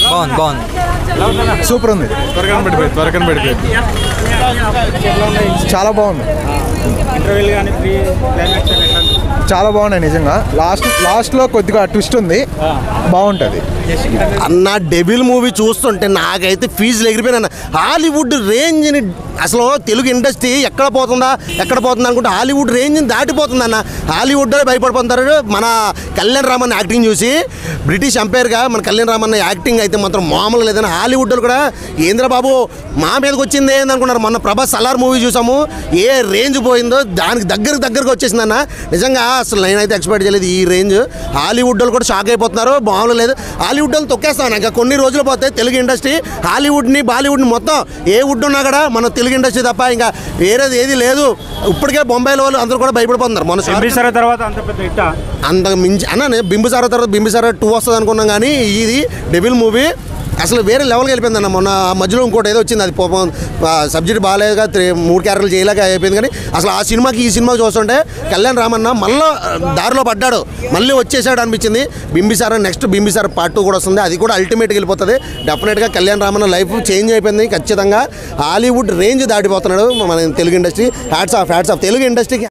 బాగుంది బాగుంది సూపర్ ఉంది త్వరగా పడిపోయి త్వరగా పడిపోయి చాలా బాగుంది ఇంటర్వెల్ కానీ ప్రీ క్లైమాక్స్ చాలా బాగున్నాయి నిజంగా లాస్ట్ లాస్ట్లో కొద్దిగా ట్విస్ట్ ఉంది బాగుంటుంది అన్న డెబిల్ మూవీ చూస్తుంటే నాకైతే ఫీజులు ఎగిరిపోయినా హాలీవుడ్ రేంజ్ని అసలు తెలుగు ఇండస్ట్రీ ఎక్కడ పోతుందా ఎక్కడ పోతుందా అనుకుంటే హాలీవుడ్ రేంజ్ని దాటిపోతుంది అన్న హాలీవుడ్ భయపడిపోతున్నారు మన కళ్యాణ్ రామన్ యాక్టింగ్ చూసి బ్రిటిష్ ఎంపైర్గా మన కళ్యాణ్ రామన్ యాక్టింగ్ అయితే మాత్రం మామూలు లేదని హాలీవుడ్ వాళ్ళు కూడా ఏంద్ర బాబు మా మీదకి వచ్చింది ఏందనుకున్నారు మొన్న ప్రభాస్ సలార్ మూవీ చూసాము ఏ రేంజ్ పోయిందో దానికి దగ్గరకు దగ్గరకు వచ్చేసిందన్న నిజంగా అసలు నేనైతే ఎక్స్పెక్ట్ చేయలేదు ఈ రేంజ్ హాలీవుడ్ వాళ్ళు కూడా షాక్ అయిపోతున్నారు మామూలు లేదు హాలీవుడ్ వాళ్ళు తొక్కేస్తాను ఇంకా కొన్ని రోజులు పోతే తెలుగు ఇండస్ట్రీ హాలీవుడ్ని బాలీవుడ్ని మొత్తం ఏ వుడ్ ఉన్నా కూడా మన తెలుగు ఇండస్ట్రీ తప్ప ఇంకా వేరేది ఏది లేదు ఇప్పటికే బొంబాయిలో వాళ్ళు అందరూ కూడా భయపడిపోతున్నారు మన ఎంబీసారా తర్వాత అంత పెద్ద హిట్ అంత మించి అన్న నేను బింబిసార తర్వాత బింబిసార టూ వస్తుంది అనుకున్నాం కానీ ఇది డెవిల్ మూవీ అసలు వేరే లెవెల్కి వెళ్ళిపోయింది అన్న మొన్న ఆ మధ్యలో ఇంకోటి ఏదో వచ్చింది అది పాపం సబ్జెక్ట్ బాగాలేక త్రీ- మూడు క్యారెక్టర్లు చేయలేక అయిపోయింది కానీ అసలు ఆ సినిమాకి ఈ సినిమా చూస్తుంటే కళ్యాణ్ రామన్న మళ్ళీ దారిలో పడ్డాడు మళ్ళీ వచ్చేసాడు అనిపించింది Bimbisara next Bimbisara part two కూడా వస్తుంది అది కూడా అల్టిమేట్గా వెళ్ళిపోతుంది డెఫినెట్గా కళ్యాణ్ రామన్న లైఫ్ చేంజ్ అయిపోయింది ఖచ్చితంగా హాలీవుడ్ రేంజ్ దాటిపోతున్నాడు మన Telugu industry hats off hats off Telugu ఇండస్ట్రీకి